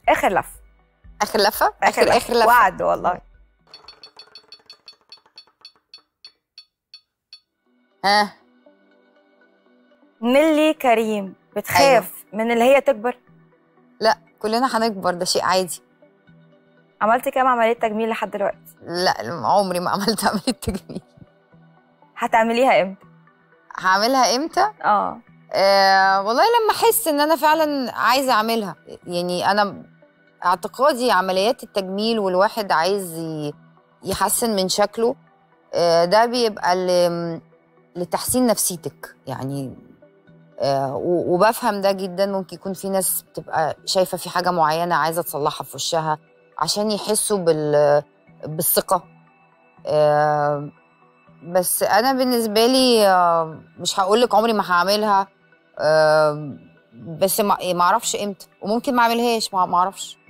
اخر لف اخر لفه اخر لف. اخر لفه وعد والله ها نيلي كريم بتخاف من اللي هي تكبر لا كلنا هنكبر ده شيء عادي عملتي كام عمليه تجميل لحد دلوقتي لا عمري ما عملت عمليه تجميل هتعمليها امتى هعملها امتى اه آه والله لما احس ان انا فعلا عايزه اعملها يعني انا اعتقادي عمليات التجميل والواحد عايز ي- يحسن من شكله آه ده بيبقى ل- لتحسين نفسيتك يعني آه و- وبفهم ده جدا ممكن يكون في ناس بتبقى شايفه في حاجه معينه عايزه تصلحها في وشها عشان يحسوا بال بالثقه آه بس انا بالنسبه لي آه، مش هقول لك عمري ما هعملها آه، بس ما ما اعرفش امتى وممكن ما اعملهاش ما ما اعرفش